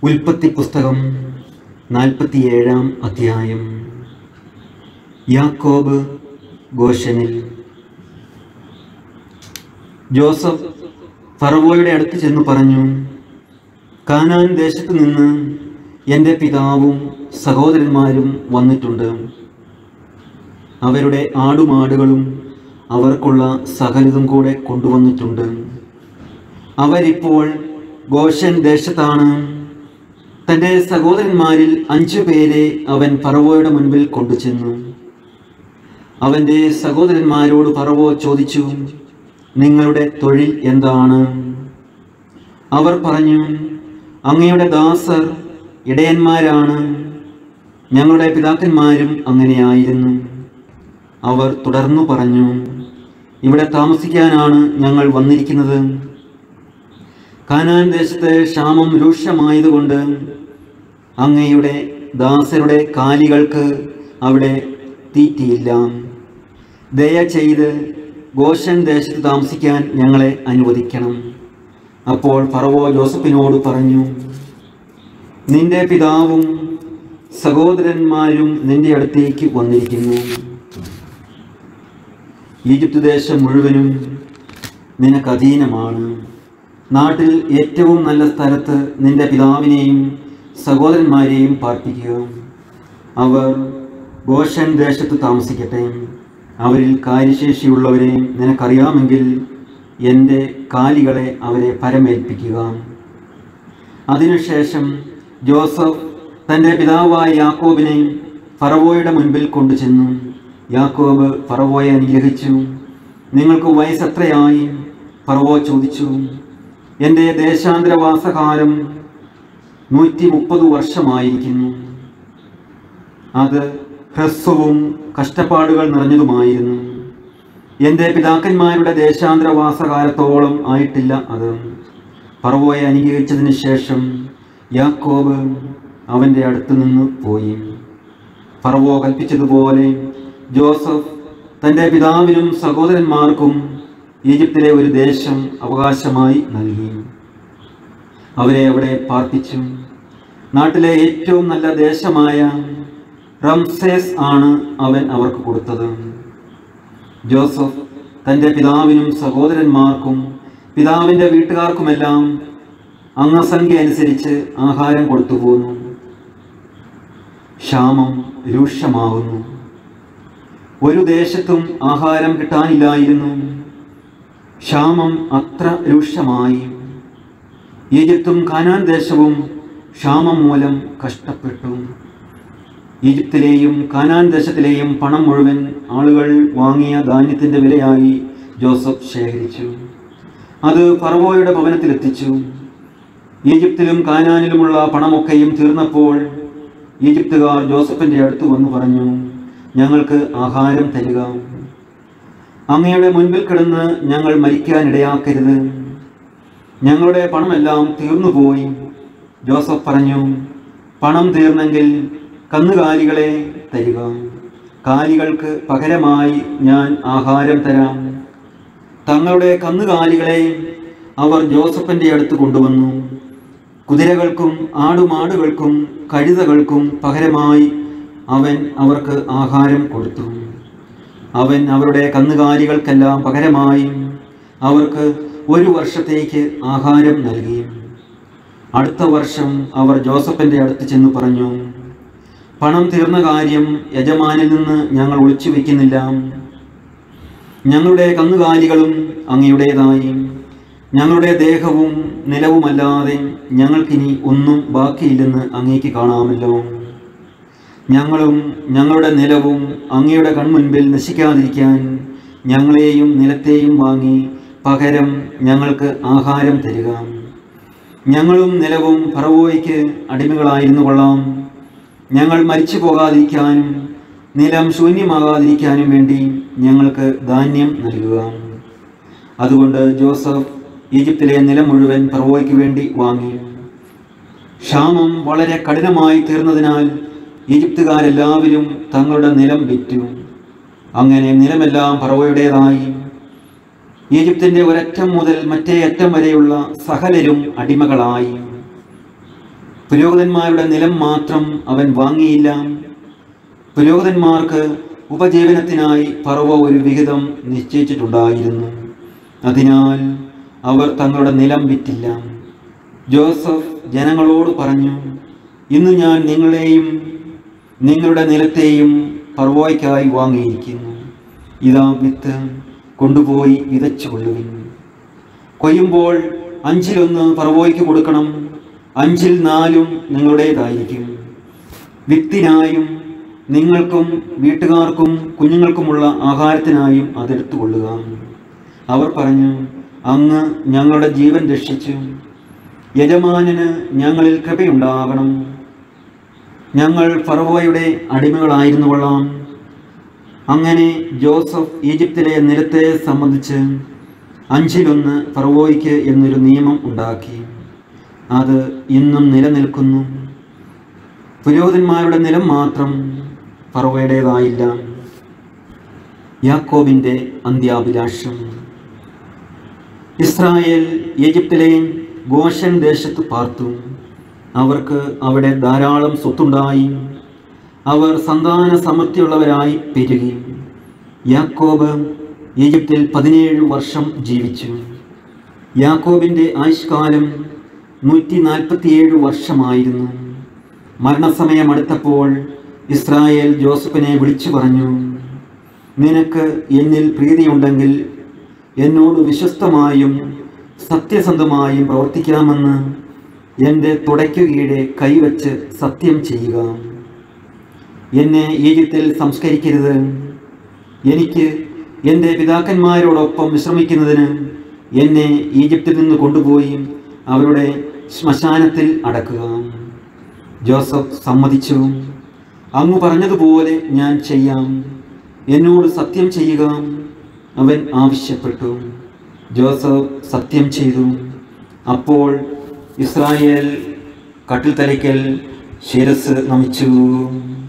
ഉൽപ്പത്തി പുസ്തകം നാൽപ്പത്തിയേഴാം അധ്യായം യാക്കോബ് ഗോഷനിൽ ജോസഫ് ഫറവോയുടെ അടുത്ത് ചെന്ന് പറഞ്ഞു കാനാൻ ദേശത്ത് നിന്ന് എൻ്റെ പിതാവും സഹോദരന്മാരും വന്നിട്ടുണ്ട് അവരുടെ ആടുമാടുകളും അവർക്കുള്ള സകലതും കൂടെ കൊണ്ടുവന്നിട്ടുണ്ട് അവരിപ്പോൾ ഗോഷൻ ദേശത്താണ് തൻ്റെ സഹോദരന്മാരിൽ അഞ്ചു പേരെ അവൻ പറവോയുടെ മുൻപിൽ കൊണ്ടുചെന്നു അവൻ്റെ സഹോദരന്മാരോട് പറവോ ചോദിച്ചു നിങ്ങളുടെ തൊഴിൽ എന്താണ് അവർ പറഞ്ഞു അങ്ങയുടെ ദാസർ ഇടയന്മാരാണ് ഞങ്ങളുടെ പിതാക്കന്മാരും അങ്ങനെയായിരുന്നു അവർ തുടർന്നു പറഞ്ഞു ഇവിടെ താമസിക്കാനാണ് ഞങ്ങൾ വന്നിരിക്കുന്നത് കാനാൻ ദേശത്ത് ക്ഷാമം രൂക്ഷമായതുകൊണ്ട് അങ്ങയുടെ ദാസരുടെ കാലികൾക്ക് അവിടെ തീറ്റിയില്ല ദയ ചെയ്ത് ഗോഷൻ ദേശത്ത് താമസിക്കാൻ ഞങ്ങളെ അനുവദിക്കണം അപ്പോൾ ഫറവോ ജോസഫിനോട് പറഞ്ഞു നിന്റെ പിതാവും സഹോദരന്മാരും നിന്റെ അടുത്തേക്ക് വന്നിരിക്കുന്നു ഈജിപ്ത് ദേശം മുഴുവനും നിനക്ക് അധീനമാണ് നാട്ടിൽ ഏറ്റവും നല്ല സ്ഥലത്ത് നിന്റെ പിതാവിനെയും സഹോദരന്മാരെയും പാർപ്പിക്കുക അവർ ഗോഷൻ ദേശത്ത് താമസിക്കട്ടെ അവരിൽ കാര്യശേഷിയുള്ളവരെ നിനക്കറിയാമെങ്കിൽ എൻ്റെ കാലികളെ അവരെ പരമേൽപ്പിക്കുക അതിനുശേഷം ജോസഫ് തൻ്റെ പിതാവായ യാക്കോബിനെ ഫറവോയുടെ മുൻപിൽ കൊണ്ടുചെന്നു യാക്കോബ് ഫറവോയെ അനുഗ്രഹിച്ചു നിങ്ങൾക്ക് വയസ്സെത്രയായി ഫറവോ ചോദിച്ചു എൻ്റെ ദേശാന്തരവാസകാലം നൂറ്റി മുപ്പത് വർഷമായിരിക്കുന്നു അത് ഹ്രസ്വവും കഷ്ടപ്പാടുകൾ നിറഞ്ഞതുമായിരുന്നു എൻ്റെ പിതാക്കന്മാരുടെ ദേശാന്തരവാസകാലത്തോളം ആയിട്ടില്ല അത് പറവോയെ അനുഗ്രഹിച്ചതിന് ശേഷം യാക്കോബ് അവൻ്റെ അടുത്ത് നിന്ന് പോയി ഫറവോ കൽപ്പിച്ചതുപോലെ ജോസഫ് തൻ്റെ പിതാവിനും സഹോദരന്മാർക്കും ഈജിപ്തിലെ ഒരു ദേശം അവകാശമായി നൽകി അവരെ അവിടെ പാർപ്പിച്ചു നാട്ടിലെ ഏറ്റവും നല്ല ദേശമായ റംസേസ് ആണ് അവൻ അവർക്ക് കൊടുത്തത് ജോസഫ് തൻ്റെ പിതാവിനും സഹോദരന്മാർക്കും പിതാവിൻ്റെ വീട്ടുകാർക്കുമെല്ലാം അംഗസംഖ്യ അനുസരിച്ച് ആഹാരം കൊടുത്തു പോന്നു ക്ഷാമം രൂക്ഷമാവുന്നു ഒരു ദേശത്തും ആഹാരം കിട്ടാനില്ലായിരുന്നു ക്ഷാമം അത്ര രൂക്ഷമായി ഈജിപ്തും കാനാൻ ദേശവും ക്ഷാമം മൂലം കഷ്ടപ്പെട്ടു ഈജിപ്തിലെയും കാനാൻ ദേശത്തിലെയും പണം മുഴുവൻ ആളുകൾ വാങ്ങിയ ധാന്യത്തിൻ്റെ വിലയായി ജോസഫ് ശേഖരിച്ചു അത് ഫറവോയുടെ ഭവനത്തിലെത്തിച്ചു ഈജിപ്തിലും കാനാനിലുമുള്ള പണമൊക്കെയും തീർന്നപ്പോൾ ഈജിപ്തുകാർ ജോസഫിൻ്റെ അടുത്ത് വന്നു പറഞ്ഞു ഞങ്ങൾക്ക് ആഹാരം തരിക അങ്ങയുടെ മുൻപിൽ കിടന്ന് ഞങ്ങൾ മരിക്കാനിടയാക്കരുത് ഞങ്ങളുടെ പണമെല്ലാം തീർന്നുപോയി ജോസഫ് പറഞ്ഞു പണം തീർന്നെങ്കിൽ കന്നുകാലികളെ തരിക കാലികൾക്ക് പകരമായി ഞാൻ ആഹാരം തരാം തങ്ങളുടെ കന്നുകാലികളെ അവർ ജോസഫിൻ്റെ അടുത്ത് കൊണ്ടുവന്നു കുതിരകൾക്കും ആടുമാടുകൾക്കും കഴുതകൾക്കും പകരമായി അവൻ അവർക്ക് ആഹാരം കൊടുത്തു അവൻ അവരുടെ കന്നുകാലികൾക്കെല്ലാം പകരമായി അവർക്ക് ഒരു വർഷത്തേക്ക് ആഹാരം നൽകി അടുത്ത വർഷം അവർ ജോസഫിൻ്റെ അടുത്ത് ചെന്ന് പറഞ്ഞു പണം തീർന്ന കാര്യം യജമാനിൽ നിന്ന് ഞങ്ങൾ ഒളിച്ചു വെക്കുന്നില്ല ഞങ്ങളുടെ കന്നുകാലികളും അങ്ങയുടേതായി ഞങ്ങളുടെ ദേഹവും നിലവുമല്ലാതെ ഞങ്ങൾക്കിനി ഒന്നും ബാക്കിയില്ലെന്ന് അങ്ങേക്ക് കാണാമല്ലോ ഞങ്ങളും ഞങ്ങളുടെ നിലവും അങ്ങയുടെ കൺമുൻപിൽ നശിക്കാതിരിക്കാൻ ഞങ്ങളെയും നിലത്തെയും വാങ്ങി പകരം ഞങ്ങൾക്ക് ആഹാരം തരിക ഞങ്ങളും നിലവും ഫറവോയ്ക്ക് അടിമകളായിരുന്നു കൊള്ളാം ഞങ്ങൾ മരിച്ചു പോകാതിരിക്കാനും നിലം ശൂന്യമാകാതിരിക്കാനും വേണ്ടി ഞങ്ങൾക്ക് ധാന്യം നൽകുക അതുകൊണ്ട് ജോസഫ് ഈജിപ്തിലെ നിലം മുഴുവൻ ഫറവോയ്ക്ക് വേണ്ടി വാങ്ങി ക്ഷാമം വളരെ കഠിനമായി തീർന്നതിനാൽ ഈജിപ്തുകാരെല്ലാവരും തങ്ങളുടെ നിലം വിറ്റു അങ്ങനെ നിലമെല്ലാം ഫറവോയുടേതായി ഈജിപ്തിന്റെ ഒരറ്റം മുതൽ മറ്റേ അറ്റം വരെയുള്ള സകലരും അടിമകളായി പുരോഹിതന്മാരുടെ നിലം മാത്രം അവൻ വാങ്ങിയില്ല പുരോഹിതന്മാർക്ക് ഉപജീവനത്തിനായി പറവ ഒരു വിഹിതം നിശ്ചയിച്ചിട്ടുണ്ടായിരുന്നു അതിനാൽ അവർ തങ്ങളുടെ നിലം വിറ്റില്ല ജോസഫ് ജനങ്ങളോട് പറഞ്ഞു ഇന്ന് ഞാൻ നിങ്ങളെയും നിങ്ങളുടെ നിലത്തെയും പറവോയ്ക്കായി വാങ്ങിയിരിക്കുന്നു ഇതാ വിത്ത് കൊണ്ടുപോയി വിതച്ചു കൊള്ളുവിൻ കൊയ്യുമ്പോൾ അഞ്ചിലൊന്ന് പറവോയ്ക്ക് കൊടുക്കണം അഞ്ചിൽ നാലും നിങ്ങളുടേതായിരിക്കും വിത്തിനായും നിങ്ങൾക്കും വീട്ടുകാർക്കും കുഞ്ഞുങ്ങൾക്കുമുള്ള ആഹാരത്തിനായും അതെടുത്തു കൊള്ളുക അവർ പറഞ്ഞു അങ്ങ് ഞങ്ങളുടെ ജീവൻ രക്ഷിച്ചു യജമാനന് ഞങ്ങളിൽ കൃപയുണ്ടാകണം ഞങ്ങൾ ഫറവോയുടെ അടിമകളായിരുന്നു കൊള്ളാം അങ്ങനെ ജോസഫ് ഈജിപ്തിലെ നിലത്തെ സംബന്ധിച്ച് അഞ്ചിലൊന്ന് ഫറവോയ്ക്ക് എന്നൊരു നിയമം ഉണ്ടാക്കി അത് ഇന്നും നിലനിൽക്കുന്നു പുരോഹിതന്മാരുടെ നിലം മാത്രം ഫറവോയുടേതായില്ല യാക്കോബിൻ്റെ അന്ത്യാഭിലാഷം ഇസ്രായേൽ ഈജിപ്തിലെ ഗോഷൻ ദേശത്ത് പാർത്തു അവർക്ക് അവിടെ ധാരാളം സ്വത്തുണ്ടായി അവർ സന്താന സമൃദ്ധിയുള്ളവരായി പെരുകി യാക്കോബ് ഈജിപ്തിൽ പതിനേഴ് വർഷം ജീവിച്ചു യാക്കോബിൻ്റെ ആയുഷ്കാലം നൂറ്റി നാൽപ്പത്തിയേഴ് വർഷമായിരുന്നു മരണസമയം അടുത്തപ്പോൾ ഇസ്രായേൽ ജോസഫിനെ വിളിച്ചു പറഞ്ഞു നിനക്ക് എന്നിൽ പ്രീതിയുണ്ടെങ്കിൽ എന്നോട് വിശ്വസ്തമായും സത്യസന്ധമായും പ്രവർത്തിക്കാമെന്ന് എൻ്റെ തുടയ്ക്കു കീഴെ കൈവച്ച് സത്യം ചെയ്യുക എന്നെ ഈജിപ്തിൽ സംസ്കരിക്കരുത് എനിക്ക് എൻ്റെ പിതാക്കന്മാരോടൊപ്പം വിശ്രമിക്കുന്നതിന് എന്നെ ഈജിപ്തിൽ നിന്ന് കൊണ്ടുപോയി അവരുടെ ശ്മശാനത്തിൽ അടക്കുക ജോസഫ് സമ്മതിച്ചു അങ്ങ് പറഞ്ഞതുപോലെ ഞാൻ ചെയ്യാം എന്നോട് സത്യം ചെയ്യുക അവൻ ആവശ്യപ്പെട്ടു ജോസഫ് സത്യം ചെയ്തു അപ്പോൾ ഇസ്രായേൽ കട്ടിൽ തലയ്ക്കൽ ശിരസ് നമിച്ചു